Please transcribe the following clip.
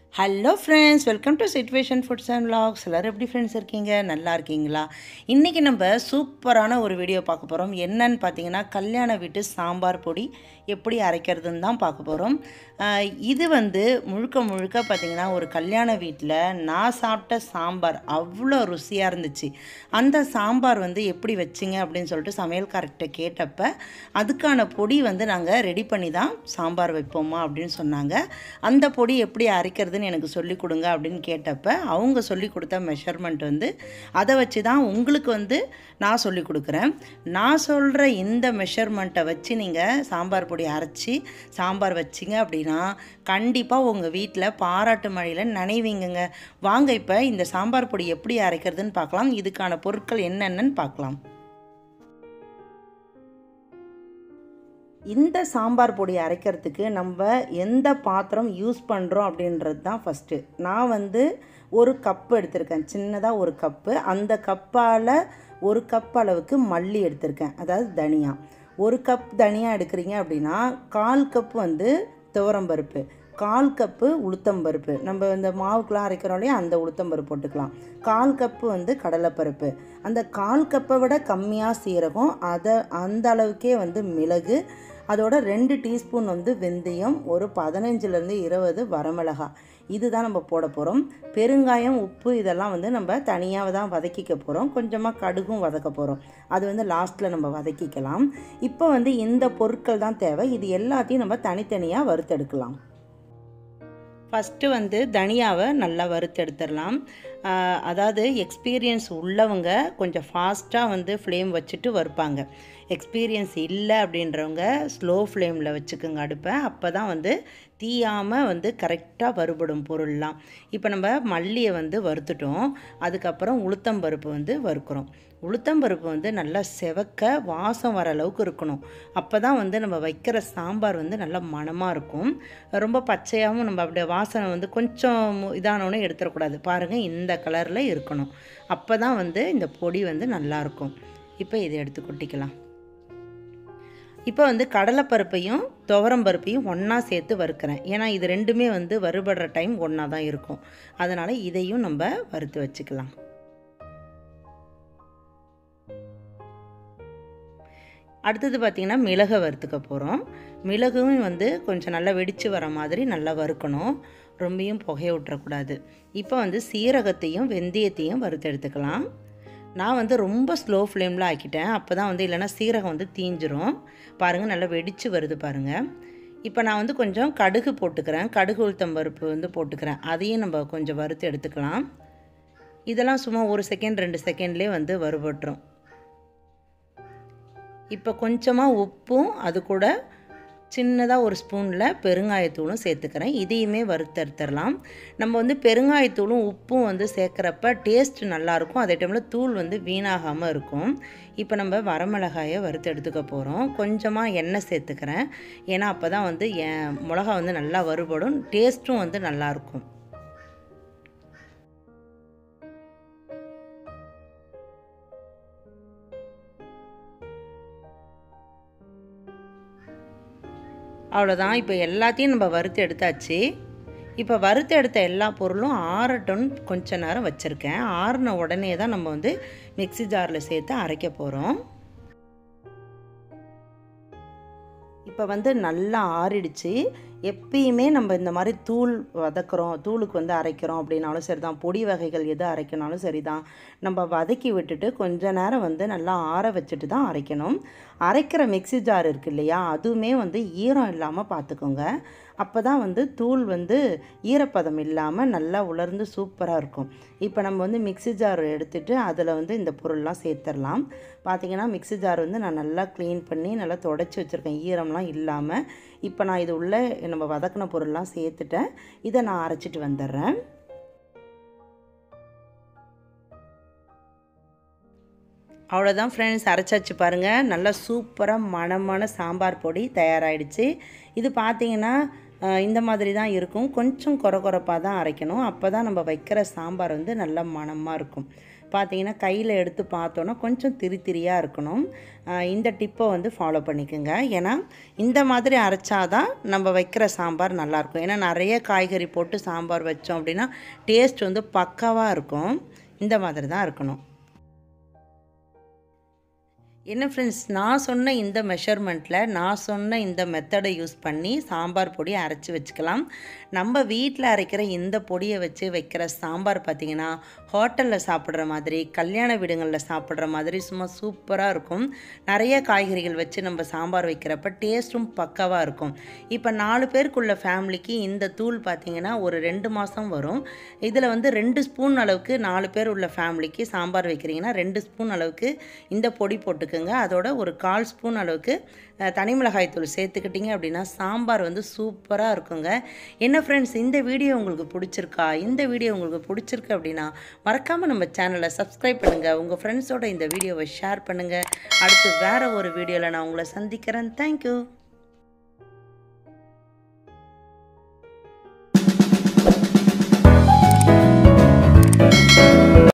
hello friends welcome to situation foods and vlogs எல்லோரும் எப்படி friends இருக்கீங்க நல்லா இருக்கீங்களா இன்றைக்கி நம்ம சூப்பரான ஒரு வீடியோ பார்க்க போகிறோம் என்னன்னு பார்த்தீங்கன்னா கல்யாண வீட்டு சாம்பார் பொடி எப்படி அரைக்கிறதுன்னு தான் பார்க்க போகிறோம் இது வந்து முழுக்க முழுக்க பார்த்திங்கன்னா ஒரு கல்யாண வீட்டில் நான் சாப்பிட்ட சாம்பார் அவ்வளோ ருசியாக இருந்துச்சு அந்த சாம்பார் வந்து எப்படி வச்சிங்க அப்படின்னு சொல்லிட்டு சமையல்காரர்கிட்ட கேட்டப்ப அதுக்கான பொடி வந்து நாங்கள் ரெடி பண்ணி தான் சாம்பார் வைப்போமா அப்படின்னு சொன்னாங்க அந்த பொடி எப்படி அரைக்கிறதுன்னு எனக்கு சொல்லி கொடுங்க அப்படின்னு கேட்டப்ப அவங்க சொல்லி கொடுத்த மெஷர்மெண்ட் வந்து அதை வச்சு தான் உங்களுக்கு வந்து நான் சொல்லி கொடுக்குறேன் நான் சொல்கிற இந்த மெஷர்மெண்ட்டை வச்சு நீங்கள் சாம்பார் பொடி அரைச்சி சாம்பார் வச்சிங்க அப்படின்னா கண்டிப்பாக உங்கள் வீட்டில் பாராட்டு மழையில் நனைவீங்கங்க வாங்க இப்போ இந்த சாம்பார் பொடி எப்படி அரைக்கிறதுன்னு பார்க்கலாம் இதுக்கான பொருட்கள் என்னென்னன்னு பார்க்கலாம் இந்த சாம்பார் பொடி அரைக்கிறதுக்கு நம்ம எந்த பாத்திரம் யூஸ் பண்ணுறோம் அப்படின்றது தான் ஃபஸ்ட்டு நான் வந்து ஒரு கப்பு எடுத்திருக்கேன் சின்னதாக ஒரு கப்பு அந்த கப்பால் ஒரு கப் அளவுக்கு மல்லி எடுத்திருக்கேன் அதாவது தனியா ஒரு கப் தனியாக எடுக்கிறீங்க அப்படின்னா கால் கப் வந்து துவரம்பருப்பு கால் கப்பு உளுத்தம்பருப்பு நம்ம இந்த மாவுக்கெலாம் அரைக்கிறோம் இல்லையா அந்த உளுத்தம்பருப்பு போட்டுக்கலாம் கால் கப்பு வந்து கடலைப்பருப்பு அந்த கால் கப்பை விட கம்மியாக சீரகம் அதை அந்த அளவுக்கே வந்து மிளகு அதோட ரெண்டு டீஸ்பூன் வந்து வெந்தயம் ஒரு பதினஞ்சுலேருந்து இருபது வரமிளகாய் இதுதான் நம்ம போட போகிறோம் பெருங்காயம் உப்பு இதெல்லாம் வந்து நம்ம தனியாக தான் வதக்கிக்க போகிறோம் கொஞ்சமாக கடுகும் வதக்க போகிறோம் அது வந்து லாஸ்ட்டில் நம்ம வதக்கிக்கலாம் இப்போ வந்து இந்த பொருட்கள் தான் தேவை இது எல்லாத்தையும் நம்ம தனித்தனியாக வறுத்தெடுக்கலாம் ஃபஸ்ட்டு வந்து தனியாவை நல்லா வறுத்தெடுத்துடலாம் அதாவது எக்ஸ்பீரியன்ஸ் உள்ளவங்க கொஞ்சம் ஃபாஸ்ட்டாக வந்து ஃப்ளேம் வச்சுட்டு வறுப்பாங்க எக்ஸ்பீரியன்ஸ் இல்லை அப்படின்றவங்க ஸ்லோ ஃப்ளேமில் வச்சுக்கோங்க அடுப்பை அப்போ தான் வந்து தீயாமல் வந்து கரெக்டாக வறுபடும் பொருள்லாம் இப்போ நம்ம மல்லியை வந்து வறுத்துட்டோம் அதுக்கப்புறம் உளுத்தம்பருப்பு வந்து வறுக்கிறோம் உளுத்தம்பருப்பு வந்து நல்லா செவக்க வாசம் வர அளவுக்கு இருக்கணும் அப்போ தான் வந்து நம்ம வைக்கிற சாம்பார் வந்து நல்லா மணமாக இருக்கும் ரொம்ப பச்சையாகவும் நம்ம அப்படியே வாசனை வந்து கொஞ்சம் இதானோன்னு எடுத்துடக்கூடாது பாருங்கள் இந்த கலரில் இருக்கணும் அப்போ தான் வந்து இந்த பொடி வந்து நல்லாயிருக்கும் இப்போ இதை எடுத்து கொட்டிக்கலாம் இப்போ வந்து கடலைப்பருப்பையும் துவரம்பருப்பையும் ஒன்றா சேர்த்து வறுக்கிறேன் ஏன்னா இது ரெண்டுமே வந்து வறுபடுற டைம் ஒன்றா தான் இருக்கும் அதனால் இதையும் நம்ம வறுத்து வச்சுக்கலாம் அடுத்தது பார்த்திங்கன்னா மிளகை வறுத்துக்க போகிறோம் மிளகும் வந்து கொஞ்சம் நல்லா வெடித்து வர மாதிரி நல்லா வறுக்கணும் ரொம்பியும் புகைய விட்டுறக்கூடாது இப்போ வந்து சீரகத்தையும் வெந்தயத்தையும் வறுத்து எடுத்துக்கலாம் நான் வந்து ரொம்ப ஸ்லோ ஃப்ளேமில் ஆக்கிட்டேன் அப்போ தான் வந்து இல்லைனா சீரகம் வந்து தீஞ்சிரும் பாருங்கள் நல்லா வெடித்து வருது பாருங்கள் இப்போ நான் வந்து கொஞ்சம் கடுகு போட்டுக்கிறேன் கடுகு உளுத்தம் பருப்பு வந்து போட்டுக்கிறேன் அதையும் நம்ம கொஞ்சம் வறுத்து எடுத்துக்கலாம் இதெல்லாம் சும்மா ஒரு செகண்ட் ரெண்டு செகண்ட்லேயே வந்து வறுபட்டுரும் இப்போ கொஞ்சமாக உப்பும் அது கூட சின்னதாக ஒரு ஸ்பூனில் பெருங்காயத்தூளும் சேர்த்துக்கிறேன் இதையுமே வறுத்தறுத்துடலாம் நம்ம வந்து பெருங்காயத்தூளும் உப்பும் வந்து சேர்க்குறப்ப டேஸ்ட் நல்லாயிருக்கும் அதே டைமில் தூள் வந்து வீணாகாமல் இருக்கும் இப்போ நம்ம வரமிளகாயை வறுத்து எடுத்துக்க போகிறோம் கொஞ்சமாக எண்ணெய் சேர்த்துக்கிறேன் ஏன்னா அப்போ தான் வந்து என் மிளகா வந்து நல்லா வறுபடும் டேஸ்ட்டும் வந்து நல்லாயிருக்கும் அவ்வளோதான் இப்போ எல்லாத்தையும் நம்ம வறுத்து எடுத்தாச்சு இப்போ வறுத்து எடுத்த எல்லா பொருளும் ஆறட்டும் கொஞ்ச நேரம் வச்சுருக்கேன் ஆறின உடனே தான் நம்ம வந்து மிக்சி ஜாரில் சேர்த்து அரைக்க போகிறோம் இப்போ வந்து நல்லா ஆறிடுச்சு எப்பயுமே நம்ம இந்த மாதிரி தூள் வதக்குறோம் தூளுக்கு வந்து அரைக்கிறோம் அப்படின்னாலும் சரி தான் பொடி வகைகள் எது அரைக்கனாலும் சரி தான் நம்ம வதக்கி விட்டுட்டு கொஞ்ச நேரம் வந்து நல்லா ஆற வச்சுட்டு தான் அரைக்கணும் அரைக்கிற மிக்சி ஜார் இருக்கு இல்லையா அதுவுமே வந்து ஈரம் இல்லாமல் பார்த்துக்கோங்க அப்போ தான் வந்து தூள் வந்து ஈரப்பதம் இல்லாமல் நல்லா உலர்ந்து சூப்பராக இருக்கும் இப்போ நம்ம வந்து மிக்சி ஜார் எடுத்துகிட்டு அதில் வந்து இந்த பொருள்லாம் சேர்த்துடலாம் பார்த்திங்கன்னா மிக்சி ஜார் வந்து நான் நல்லா க்ளீன் பண்ணி நல்லா தொடச்சி வச்சுருக்கேன் ஈரம்லாம் இல்லாமல் இப்போ நான் இது உள்ளே நம்ம வதக்கின பொருள்லாம் சேர்த்துட்டேன் இதை நான் அரைச்சிட்டு வந்துடுறேன் அவ்வளோதான் ஃப்ரெண்ட்ஸ் அரைச்சாச்சு பாருங்கள் நல்லா சூப்பராக மணமான சாம்பார் பொடி தயாராகிடுச்சு இது பார்த்திங்கன்னா இந்த மாதிரி தான் இருக்கும் கொஞ்சம் குறை குறைப்பாக தான் அரைக்கணும் அப்போ தான் நம்ம வைக்கிற சாம்பார் வந்து நல்லா மணமாக இருக்கும் பார்த்தீங்கன்னா கையில் எடுத்து பார்த்தோன்னா கொஞ்சம் திரி திரியாக இருக்கணும் ஆஹ் இந்த டிப்பை வந்து ஃபாலோ பண்ணிக்கோங்க ஏன்னா இந்த மாதிரி அரைச்சாதான் நம்ம வைக்கிற சாம்பார் நல்லாயிருக்கும் ஏன்னா நிறைய காய்கறி போட்டு சாம்பார் வச்சோம் அப்படின்னா டேஸ்ட் வந்து பக்காவாக இருக்கும் இந்த மாதிரி தான் இருக்கணும் என்ன ஃப்ரெண்ட்ஸ் நான் சொன்ன இந்த மெஷர்மெண்ட்டில் நான் சொன்ன இந்த மெத்தடை யூஸ் பண்ணி சாம்பார் பொடி அரைச்சி வச்சுக்கலாம் நம்ம வீட்டில் அரைக்கிற இந்த பொடியை வச்சு வைக்கிற சாம்பார் பார்த்திங்கன்னா ஹோட்டலில் சாப்பிட்ற மாதிரி கல்யாண வீடுங்களில் சாப்பிட்ற மாதிரி சும்மா சூப்பராக இருக்கும் நிறைய காய்கறிகள் வச்சு நம்ம சாம்பார் வைக்கிறப்ப டேஸ்ட்டும் பக்காவாக இருக்கும் இப்போ நாலு பேருக்குள்ள ஃபேமிலிக்கு இந்த தூள் பார்த்திங்கன்னா ஒரு ரெண்டு மாதம் வரும் இதில் வந்து ரெண்டு ஸ்பூன் அளவுக்கு நாலு பேர் உள்ள ஃபேமிலிக்கு சாம்பார் வைக்கிறீங்கன்னா ரெண்டு ஸ்பூன் அளவுக்கு இந்த பொடி போட்டுக்கோங்க அதோட ஒரு கால் ஸ்பூன் அளவுக்கு அஹ், தனி மிளகாய் தூள் சேர்த்துக்கிட்டிங்க அப்படின்னா சாம்பார் வந்து சூப்பராக இருக்குங்க என்ன ஃப்ரெண்ட்ஸ் இந்த வீடியோ உங்களுக்கு பிடிச்சிருக்கா இந்த வீடியோ உங்களுக்கு பிடிச்சிருக்கு அப்படின்னா மறக்காமல் நம்ம சேனலை சப்ஸ்கிரைப் பண்ணுங்கள் உங்கள் ஃப்ரெண்ட்ஸோட இந்த வீடியோவை ஷேர் பண்ணுங்கள் அடுத்து வேறு ஒரு வீடியோவில் நான் உங்களை சந்திக்கிறேன் தேங்க்யூ